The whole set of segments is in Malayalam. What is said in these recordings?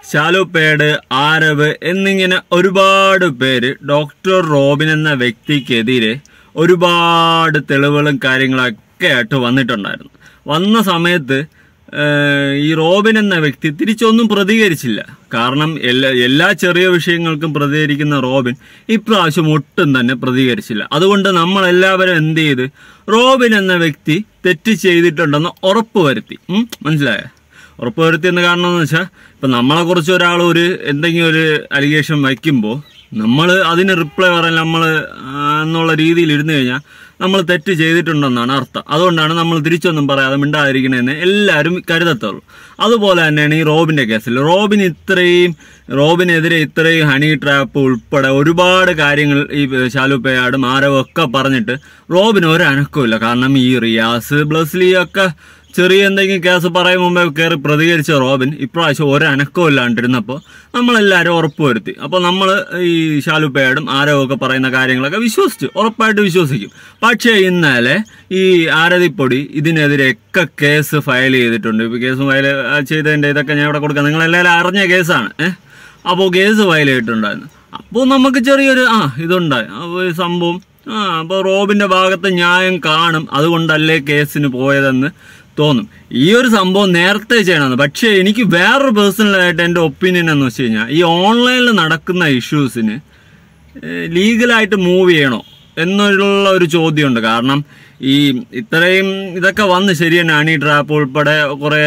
ശാലുപേട് ആരവ് എന്നിങ്ങനെ ഒരുപാട് പേര് ഡോക്ടർ റോബിൻ എന്ന വ്യക്തിക്കെതിരെ ഒരുപാട് തെളിവുകളും കാര്യങ്ങളൊക്കെ ആയിട്ട് വന്നിട്ടുണ്ടായിരുന്നു വന്ന സമയത്ത് ഏഹ്, ഈ റോബിൻ എന്ന വ്യക്തി തിരിച്ചൊന്നും പ്രതികരിച്ചില്ല കാരണം എല്ലാ എല്ലാ ചെറിയ വിഷയങ്ങൾക്കും പ്രതികരിക്കുന്ന റോബിൻ ഇപ്രാവശ്യം ഒട്ടും തന്നെ പ്രതികരിച്ചില്ല അതുകൊണ്ട് നമ്മൾ എല്ലാവരും എന്ത് ചെയ്ത് റോബിൻ എന്ന വ്യക്തി തെറ്റ് ചെയ്തിട്ടുണ്ടെന്ന് ഉറപ്പുവരുത്തി ഉം, മനസ്സിലായോ ഉറപ്പുവരുത്തിയെന്ന് കാരണം എന്ന് വെച്ചാൽ ഇപ്പം നമ്മളെ കുറിച്ച് ഒരാൾ ഒരു എന്തെങ്കിലും ഒരു അലിഗേഷൻ വയ്ക്കുമ്പോൾ നമ്മൾ അതിന് റിപ്ലൈ പറയാൻ നമ്മൾ എന്നുള്ള രീതിയിൽ ഇരുന്ന് കഴിഞ്ഞാൽ നമ്മൾ തെറ്റ് ചെയ്തിട്ടുണ്ടെന്നാണ് അർത്ഥം അതുകൊണ്ടാണ് നമ്മൾ തിരിച്ചൊന്നും പറയാതെ മിണ്ടാതിരിക്കണമെന്ന് എല്ലാവരും കരുതത്തുള്ളൂ അതുപോലെ തന്നെയാണ് ഈ റോബിൻ്റെ കേസിൽ റോബിൻ ഇത്രയും റോബിനെതിരെ ഇത്രയും ഹണി ട്രാപ്പ് ഉൾപ്പെടെ ഒരുപാട് കാര്യങ്ങൾ ഈ ശാലുപ്പയാടും ആരവും ഒക്കെ പറഞ്ഞിട്ട് റോബിന് ഒരു അനക്കമില്ല കാരണം ഈ റിയാസ് ബ്ലസ്ലി ഒക്കെ ചെറിയ എന്തെങ്കിലും കേസ് പറയും മുമ്പേ കയറി പ്രതികരിച്ച റോബിൻ ഇപ്രാവശ്യം ഒരു അനക്കവും ഇല്ലാണ്ടിരുന്നപ്പോൾ നമ്മളെല്ലാവരും ഉറപ്പ് വരുത്തി അപ്പോൾ നമ്മൾ ഈ ഷാലുപ്പയാടും ആരോ ഒക്കെ പറയുന്ന കാര്യങ്ങളൊക്കെ വിശ്വസിച്ചു ഉറപ്പായിട്ട് വിശ്വസിക്കും പക്ഷേ ഇന്നലെ ഈ ആരതിപ്പൊടി ഇതിനെതിരെയൊക്കെ കേസ് ഫയൽ ചെയ്തിട്ടുണ്ട് ഇപ്പോൾ കേസ് ഫയൽ ചെയ്തതിൻ്റെ ഇതൊക്കെ ഞാൻ ഇവിടെ കൊടുക്കാം നിങ്ങളെല്ലാവരും അറിഞ്ഞ കേസാണ് ഏഹ് അപ്പോൾ കേസ് ഫയൽ ചെയ്തിട്ടുണ്ടായിരുന്നു അപ്പോൾ നമുക്ക് ചെറിയൊരു ആ ഇതുണ്ടായി അപ്പോൾ ഈ സംഭവം ആ അപ്പോൾ റോബിൻ്റെ ഭാഗത്ത് ന്യായം കാണും അതുകൊണ്ടല്ലേ കേസിന് പോയതെന്ന് തോന്നും ഈ ഒരു സംഭവം നേരത്തെ ചെയ്യണമെന്ന് പക്ഷേ എനിക്ക് വേറൊരു പേഴ്സണലായിട്ട് എൻ്റെ ഒപ്പീനിയൻ എന്ന് വെച്ച് കഴിഞ്ഞാൽ ഈ ഓൺലൈനിൽ നടക്കുന്ന ഇഷ്യൂസിന് ലീഗലായിട്ട് മൂവ് ചെയ്യണോ എന്നുള്ള ഒരു ചോദ്യമുണ്ട് കാരണം ഈ ഇത്രയും ഇതൊക്കെ വന്ന് ശരി തന്നെ അണി ട്രാപ്പ് ഉൾപ്പെടെ കുറേ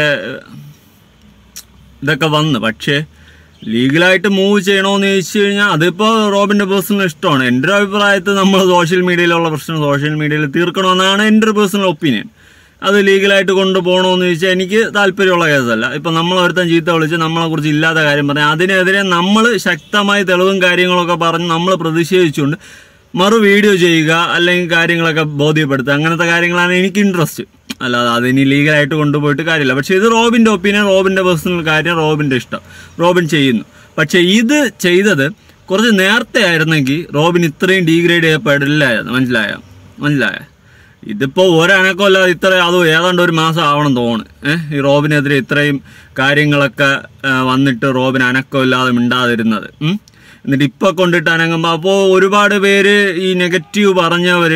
ഇതൊക്കെ വന്ന് പക്ഷേ ലീഗലായിട്ട് മൂവ് ചെയ്യണമെന്ന് ചോദിച്ചു കഴിഞ്ഞാൽ അതിപ്പോൾ റോബിൻ്റെ പേഴ്സണൽ ഇഷ്ടമാണ് എൻ്റെ ഒരു അഭിപ്രായത്തിൽ നമ്മൾ സോഷ്യൽ മീഡിയയിലുള്ള പ്രശ്നം സോഷ്യൽ മീഡിയയിൽ തീർക്കണമെന്നാണ് എൻ്റെ ഒരു പേഴ്സണൽ ഒപ്പീനിയൻ അത് ലീഗലായിട്ട് കൊണ്ടുപോകണമെന്ന് ചോദിച്ചാൽ എനിക്ക് താല്പര്യമുള്ള കേസല്ല ഇപ്പം നമ്മൾ ഒരുത്തൻ ചീത്ത വിളിച്ച് നമ്മളെ കുറിച്ച് ഇല്ലാത്ത കാര്യം പറഞ്ഞാൽ അതിനെതിരെ നമ്മൾ ശക്തമായി തെളിവും കാര്യങ്ങളൊക്കെ പറഞ്ഞ് നമ്മൾ പ്രതിഷേധിച്ചുകൊണ്ട് മറു വീഡിയോ ചെയ്യുക അല്ലെങ്കിൽ കാര്യങ്ങളൊക്കെ ബോധ്യപ്പെടുത്തുക അങ്ങനത്തെ കാര്യങ്ങളാണ് എനിക്ക് ഇൻട്രസ്റ്റ് അല്ലാതെ അതിനി ലീഗലായിട്ട് കൊണ്ടുപോയിട്ട് കാര്യമില്ല പക്ഷേ ഇത് റോബിൻ്റെ ഒപ്പീനിയൻ റോബിൻ്റെ പേഴ്സണൽ കാര്യം റോബിൻ്റെ ഇഷ്ടം റോബിൻ ചെയ്യുന്നു പക്ഷേ ഇത് ചെയ്തത് കുറച്ച് നേരത്തെ ആയിരുന്നെങ്കിൽ റോബിൻ ഇത്രയും ഡീഗ്രേഡ് ചെയ്യപ്പെടില്ലായിരുന്നു മനസ്സിലായ മനസ്സിലായ ഇതിപ്പോൾ ഒരനക്കമല്ലാതെ ഇത്ര അത് ഏതാണ്ട് ഒരു മാസം ആവണം തോന്നുന്നു ഏഹ് ഈ റോബിനെതിരെ ഇത്രയും കാര്യങ്ങളൊക്കെ ആ, വന്നിട്ട് റോബിൻ അനക്കമില്ലാതെ മിണ്ടാതിരുന്നത് ഉം. എന്നിട്ട് ഇപ്പം കൊണ്ടിട്ട് അനങ്ങുമ്പോൾ അപ്പോൾ ഒരുപാട് പേര് ഈ നെഗറ്റീവ് പറഞ്ഞവർ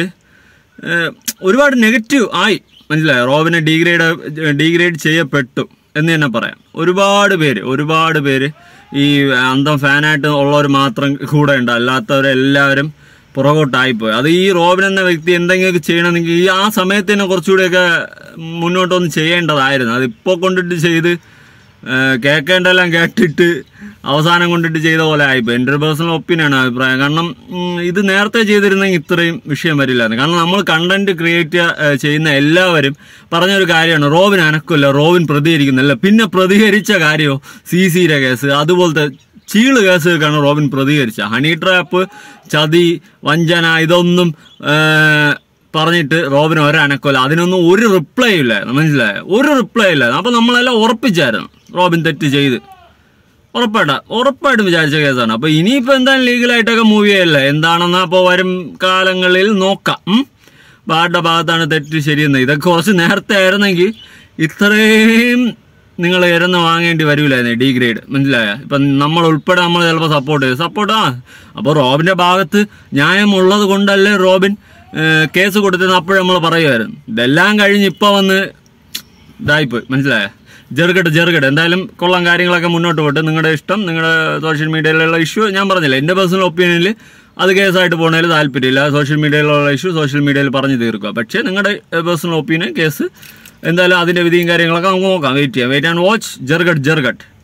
ഒരുപാട് നെഗറ്റീവ് ആയി മനസ്സിലായോ റോബിനെ ഡീഗ്രേഡ് ഡീഗ്രേഡ് ചെയ്യപ്പെട്ടു എന്ന് തന്നെ പറയാം ഒരുപാട് പേര് ഒരുപാട് പേര് ഈ അന്തം ഫാനായിട്ട് ഉള്ളവർ മാത്രം കൂടെ ഉണ്ട് അല്ലാത്തവരെല്ലാവരും പുറകോട്ടായിപ്പോയി അത് ഈ റോബിൻ എന്ന വ്യക്തി എന്തെങ്കിലുമൊക്കെ ചെയ്യണമെങ്കിൽ ഈ ആ സമയത്ത് തന്നെ കുറച്ചുകൂടിയൊക്കെ മുന്നോട്ടൊന്ന് ചെയ്യേണ്ടതായിരുന്നു അതിപ്പോൾ കൊണ്ടിട്ട് ചെയ്ത് ഏഹ് കേൾക്കേണ്ടെല്ലാം കേട്ടിട്ട് അവസാനം കൊണ്ടിട്ട് ചെയ്ത പോലെ ആയിപ്പോയി എൻ്റെ ഒരു പേഴ്സണൽ ഒപ്പീനിയനാണ് അഭിപ്രായം കാരണം ഉം, ഇത് നേരത്തെ ചെയ്തിരുന്നെങ്കിൽ ഇത്രയും വിഷയം വരില്ലായിരുന്നു കാരണം നമ്മൾ കണ്ടന്റ് ക്രിയേറ്റ് ചെയ്യുന്ന എല്ലാവരും പറഞ്ഞൊരു കാര്യമാണ് റോബിൻ അനക്കില്ല റോബിൻ പ്രതികരിക്കുന്നില്ല പിന്നെ പ്രതികരിച്ച കാര്യമോ സി സിയുടെ കേസ് അതുപോലത്തെ ചീള് കേസുകൾക്കാണ് റോബിൻ പ്രതികരിച്ചത് ഹണി ട്രാപ്പ് ചതി വഞ്ചന ഇതൊന്നും ഏഹ്, പറഞ്ഞിട്ട് റോബിന് ഒരനക്കമില്ല അതിനൊന്നും ഒരു റിപ്ലൈ ഇല്ലായിരുന്നു മനസ്സിലായോ ഒരു റിപ്ലൈ ഇല്ലായിരുന്നു അപ്പം നമ്മളെല്ലാം ഉറപ്പിച്ചായിരുന്നു റോബിൻ തെറ്റ് ചെയ്ത് ഉറപ്പായിട്ടാ ഉറപ്പായിട്ടും വിചാരിച്ച കേസാണ് അപ്പോൾ ഇനിയിപ്പോൾ എന്തായാലും ലീഗലായിട്ടൊക്കെ മൂവ് ചെയ്യല്ലേ എന്താണെന്ന് അപ്പോൾ വരും കാലങ്ങളിൽ നോക്കാം ഉം? അപ്പോൾ ആരുടെ ഭാഗത്താണ് തെറ്റ് ശരിയെന്ന് ഇതൊക്കെ കുറച്ച് നേരത്തെ ആയിരുന്നെങ്കിൽ ഇത്രയും നിങ്ങൾ ഇരന്ന് വാങ്ങേണ്ടി വരൂലായിരുന്നു ഡി ഗ്രേഡ് മനസ്സിലായ ഇപ്പം നമ്മൾ ഉൾപ്പെടെ നമ്മൾ ചിലപ്പോൾ സപ്പോർട്ട് ചെയ്യും സപ്പോർട്ട് ആ അപ്പോൾ റോബിൻ്റെ ഭാഗത്ത് ന്യായമുള്ളത് കൊണ്ടല്ലേ റോബിൻ ഏഹ്, കേസ് കൊടുത്തെന്ന് അപ്പോഴും നമ്മൾ പറയുമായിരുന്നു ഇതെല്ലാം കഴിഞ്ഞ് ഇപ്പോൾ വന്ന് ഇതായിപ്പോയി മനസ്സിലായ ജെറുകട്ട് ജെറുകട്ട് എന്തായാലും കൊള്ളാം കാര്യങ്ങളൊക്കെ മുന്നോട്ട് പോട്ടെ നിങ്ങളുടെ ഇഷ്ടം നിങ്ങളുടെ സോഷ്യൽ മീഡിയയിലുള്ള ഇഷ്യൂ ഞാൻ പറഞ്ഞില്ല എൻ്റെ പേഴ്സണൽ ഒപ്പീനിയനിൽ അത് കേസായിട്ട് പോകുന്നതിൽ താല്പര്യമില്ല സോഷ്യൽ മീഡിയയിലുള്ള ഇഷ്യൂ സോഷ്യൽ മീഡിയയിൽ പറഞ്ഞു തീർക്കുക പക്ഷേ നിങ്ങളുടെ പേഴ്സണൽ ഒപ്പീനിയൻ കേസ് എന്തായാലും അതിൻ്റെ വിധിയും കാര്യങ്ങളൊക്കെ നമുക്ക് നോക്കാം വെയിറ്റ് ചെയ്യാം വെയിറ്റ് ആൻഡ് വാച്ച് ജെറുകട്ട് ജെറുകട്ട്